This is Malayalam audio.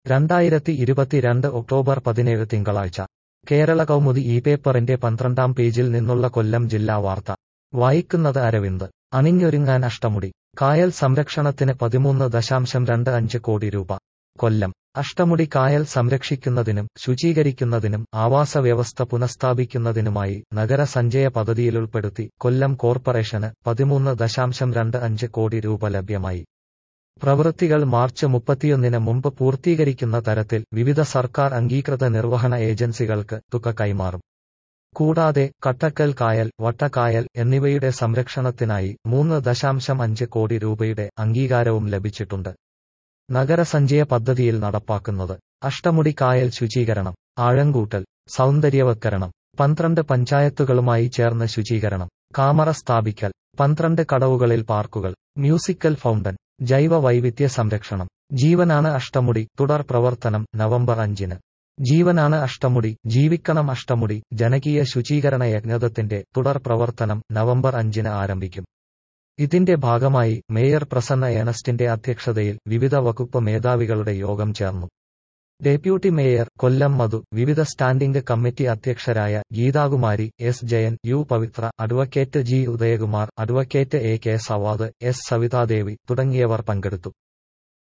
രണ്ടായിരത്തി ഇരുപത്തിരണ്ട് ഒക്ടോബർ പതിനേഴ് തിങ്കളാഴ്ച കേരള കൗമുദി ഈ പേപ്പറിന്റെ പന്ത്രണ്ടാം പേജിൽ നിന്നുള്ള കൊല്ലം ജില്ലാ വാർത്ത വായിക്കുന്നത് അരവിന്ദ് അണിഞ്ഞൊരുങ്ങാൻ അഷ്ടമുടി കായൽ സംരക്ഷണത്തിന് പതിമൂന്ന് ദശാംശം രണ്ട് അഞ്ച് കോടി രൂപ കൊല്ലം അഷ്ടമുടി കായൽ സംരക്ഷിക്കുന്നതിനും ശുചീകരിക്കുന്നതിനും ആവാസ വ്യവസ്ഥ പുനഃസ്ഥാപിക്കുന്നതിനുമായി നഗര സഞ്ചയ പദ്ധതിയിലുൾപ്പെടുത്തി കൊല്ലം കോർപ്പറേഷന് പതിമൂന്ന് ദശാംശം രണ്ട് അഞ്ച് കോടി രൂപ ലഭ്യമായി പ്രവൃത്തികൾ മാർച്ച് മുപ്പത്തിയൊന്നിന് മുമ്പ് പൂർത്തീകരിക്കുന്ന തരത്തിൽ വിവിധ സർക്കാർ അംഗീകൃത നിർവഹണ ഏജൻസികൾക്ക് തുക കൈമാറും കൂടാതെ കട്ടക്കൽ കായൽ വട്ടക്കായൽ എന്നിവയുടെ സംരക്ഷണത്തിനായി മൂന്ന് ദശാംശം അഞ്ച് കോടി രൂപയുടെ അംഗീകാരവും ലഭിച്ചിട്ടുണ്ട് നഗരസഞ്ചയ പദ്ധതിയിൽ നടപ്പാക്കുന്നത് അഷ്ടമുടി കായൽ ശുചീകരണം ആഴങ്കൂട്ടൽ സൗന്ദര്യവത്കരണം പന്ത്രണ്ട് പഞ്ചായത്തുകളുമായി ചേർന്ന് ശുചീകരണം കാമറ സ്ഥാപിക്കൽ പന്ത്രണ്ട് കടവുകളിൽ പാർക്കുകൾ മ്യൂസിക്കൽ ഫൗണ്ടൻ ജൈവ വൈവിധ്യ സംരക്ഷണം ജീവനാണ് അഷ്ടമുടി തുടർ പ്രവർത്തനം നവംബർ അഞ്ചിന് ജീവനാണ് അഷ്ടമുടി ജീവിക്കണം അഷ്ടമുടി ജനകീയ ശുചീകരണ യജ്ഞത്തിന്റെ തുടർ പ്രവർത്തനം നവംബർ അഞ്ചിന് ആരംഭിക്കും ഇതിന്റെ ഭാഗമായി മേയർ പ്രസന്ന ഏണസ്റ്റിന്റെ അധ്യക്ഷതയിൽ വിവിധ വകുപ്പ് മേധാവികളുടെ യോഗം ചേർന്നു ഡെപ്യൂട്ടി മേയർ കൊല്ലം മധു വിവിധ സ്റ്റാൻഡിംഗ് കമ്മിറ്റി അധ്യക്ഷരായ Geethakumari S Jayan U Pavithra advocate G Udayakumar advocate A K Savad S Savithadevi തുടങ്ങിയവർ പങ്കെടുത്തു